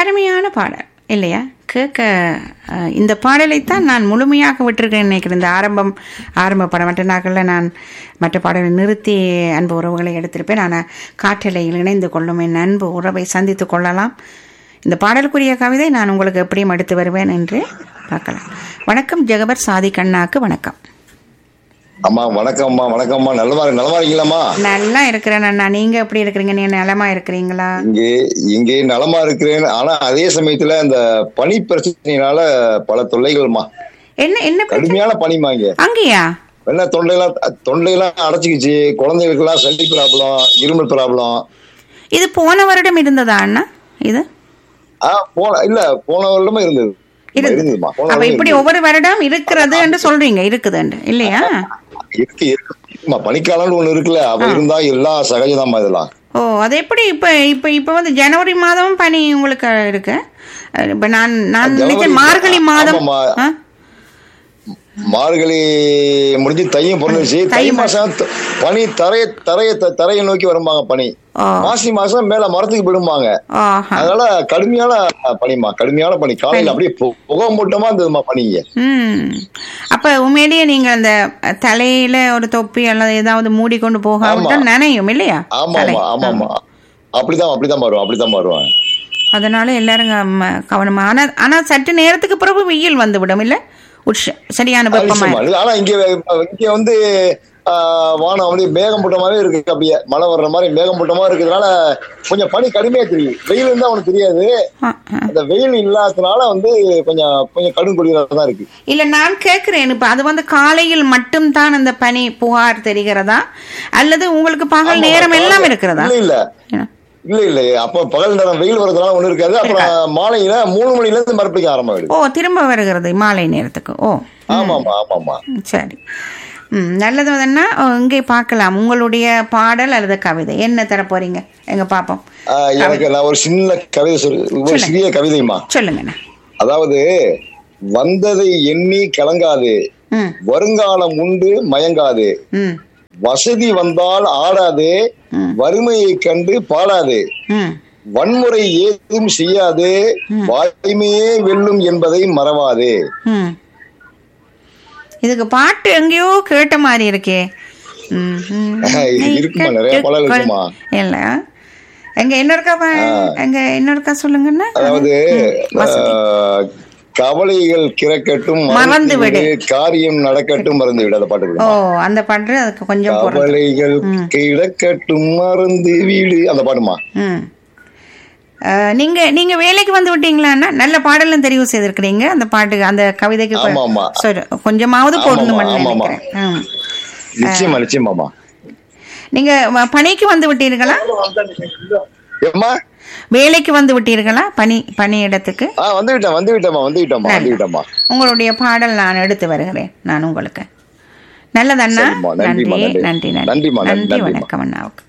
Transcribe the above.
அருமையான பாடல் இல்லையா கேட்க அஹ், இந்த பாடலைத்தான் நான் முழுமையாக விட்டிருக்கேன் நினைக்கிறேன் இந்த ஆரம்பம் ஆரம்ப படம் மற்ற நாட்களில் நான் மற்ற பாடலை நிறுத்தி அன்பு உறவுகளை எடுத்திருப்பேன் ஆனால் காற்றலையில் இணைந்து கொள்ளும் என் அன்பு உறவை சந்தித்து கொள்ளலாம் இந்த பாடலுக்குரிய கவிதை நான் உங்களுக்கு எப்படியும் எடுத்து வருவேன் என்று பார்க்கலாம் வணக்கம் ஜெகபர் சாதி கண்ணாக்கு வணக்கம் அம்மா வணக்கம்மா வணக்கம்மா நல்லமா நலமா இருக்கீங்களாம்மா நல்லா இருக்கிறேன் அண்ணா நீங்க எப்படி இருக்கிறீங்க நீங்க நலமா இருக்கிறீங்களா இங்கே இங்கே நலமா இருக்கிறேன் ஆனா அதே சமயத்துல இந்த பனி பிரச்சனையினால பல தொல்லைகள்மா என்ன என்ன பிரச்சனை? கடுமையான பனிமா இங்க அங்கேயா என்ன தொண்டையெல்லாம் தொண்டையெல்லாம் அடைச்சிக்கிச்சு குழந்தைகளுக்கெல்லாம் சளி ப்ராப்ளம் இருமல் ப்ராப்ளம் இது போன வருடம் இருந்ததா அண்ணா இது ஆ போன இல்ல போன வருடமும் இருந்தது இருந்தது இருந்ததுமா போன அப்ப வருடம் இப்படி இருந்தது. ஒவ்வொரு வருடம் இருக்கிறது என்று சொல்றீங்க இருக்குதுன்னு இல்லையா இருக்கு இருக்கு இருக்குமா. பனிக்காலம்னு ஒண்ணு இருக்குல்ல அப்ப இருந்தா எல்லாம் சகஜதாம்மா இதெல்லாம் ஓ அது எப்படி இப்ப இப்ப இப்ப வந்து ஜனவரி மாதமும் பனி உங்களுக்கு இருக்கு அஹ் இப்ப நான் நான் ஜனவரி- நினைச்சேன் மார்கழி மாதம் ஆமாம்மா. ஆ? மார்கழி முடிஞ்சு தையும் பிறந்துச்சு தை தை மாசம் த- பனி தரைய தரைய த- தரையை நோக்கி வரும்பாங்க பனி ஓ மாசி மாசம் மேல மரத்துக்கு விடும்பாங்க ஆஹா அதனால கடுமையான பனிமா கடுமையான பனி காலையில அப்படியே பு- புகை மூட்டமா இருந்ததுமா பனிங்க ம் அப்ப உண்மையிலேயே நீங்க அந்த தலையில ஒரு தொப்பி அல்லது ஏதாவது மூடி கொண்டு போகாவிட்டால் நனையும் இல்லையா ஆமா தலை. ஆமா ஆமா ஆமா அப்படிதான் அப்படிதான் வருவோம் அப்படிதான் வருவாங்க அதனால எல்லாரும் க- கவனமா ஆனா ஆனா சற்று நேரத்துக்கு பிறகு வெயில் வந்து விடும் இல்ல உட்ச சரியான வெப்பமா நிச்சயமா. ஆனா இங்க இங்க வந்து ஆஹ், வானம் அப்படியே மேகம் போட்டமாவே இருக்கு அப்படியே மழை வர்ற மாதிரி மேகம் போட்டமா இருக்கிறதுனால கொஞ்சம் பனி கடுமையா தெரியும் வெயில் இருந்தா அவனுக்கு தெரியாது ஆ, ஆ. அந்த வெயில் இல்லாததுனால வந்து கொஞ்சம் கொஞ்சம் கடும் குளிராக தான் இருக்கு இல்ல நான் கேட்கிறேன் இப்ப அது வந்து காலையில் மட்டும்தான் அந்த பனி புகார் தெரிகிறதா அல்லது உங்களுக்கு பகல் நேரம் எல்லாம் இருக்கிறதா இல்ல இல்ல இல்ல இல்ல அப்ப பகல் நேரம் வெயில் வரதுனால ஒண்ணு இருக்காது அப்புறம் மாலையில மூணு மணில இருந்து மறுபடியும் ஆரம்பம் ஓ திரும்ப வருகிறது மாலை நேரத்துக்கு ஓ ஆமா ஆமா ஆமா ஆமா ம், சரி ம் நல்லது வந்தன்னா இங்கே பார்க்கலாம் உங்களுடைய பாடல் அல்லது கவிதை என்ன தர போறீங்க எங்க பாப்போம் ஆஹ், எனக்கு நான் ஒரு சின்ன கவிதை சொல் ஒரு சொல்லுங்க. சிறிய கவிதைமா சொல்லுங்கண்ணா அதாவது வந்ததை எண்ணி கலங்காது ம் வருங்காலம் உண்டு மயங்காது ம் வசதி வந்தால் ஆடாது ம். வறுமையை கண்டு பாடாது ம் வன்முறை ஏதும் செய்யாது வாய்மையே வெல்லும் என்பதை மறவாது ம் இதுக்கு பாட்டு எங்கேயோ கேட்ட மாதிரி இருக்கே ம், ம். இருக்குமா, நிறைய பாடல் இருக்குமா? இல்ல எங்க இன்னொருக்கா பா- எங்க இன்னொருக்கா சொல்லுங்கண்ணா அதாவது வசதி. ஆஹ், கவலைகள் கிறக்கட்டும் மறந்து விடு. காரியம் நடக்கட்டும் மறந்து விடு அந்த பாட்டு ஓ விடுமா அந்த பாட்டு அதுக்கு கொஞ்சம் பொருள் கவலைகள் கிடக்கட்டும் மறந்து வீடு அந்த பாட்டுமா ம் அஹ், நீங்க நீங்க வேலைக்கு வந்து விட்டீங்களான்னா நல்ல பாடலும் தெரிவு செய்திருக்கிறீங்க அந்த பாட்டு அந்த கவிதைக்கு கொ- ஆமா, ஆமா. சரி, கொஞ்சமாவது போடணும்னு ஆமா, ஆமா. நினைக்கிறேன் ம். நிச்சயமா நிச்சயமாமா நீங்க வ- பணிக்கு வந்து விட்டீர்களா ஏம்மா வேலைக்கு வந்து விட்டீர்களா பணி பணி இடத்துக்கு ஆ வந்து விட்டேன் வந்து விட்டேம்மா வந்து விட்டேம்மா வந்து விட்டேம்மா உங்களுடைய பாடல் நான் எடுத்து வருகிறேன் நான் உங்களுக்கு நல்லதண்ணா சரிம்மா, நன்றி நன்றிம்மா, நன்றி. நன்றி நன்றி நன்றிம்மா, நன்றி, நன்றி நன்றிம்மா. வணக்கம் அண்ணாவுக்கு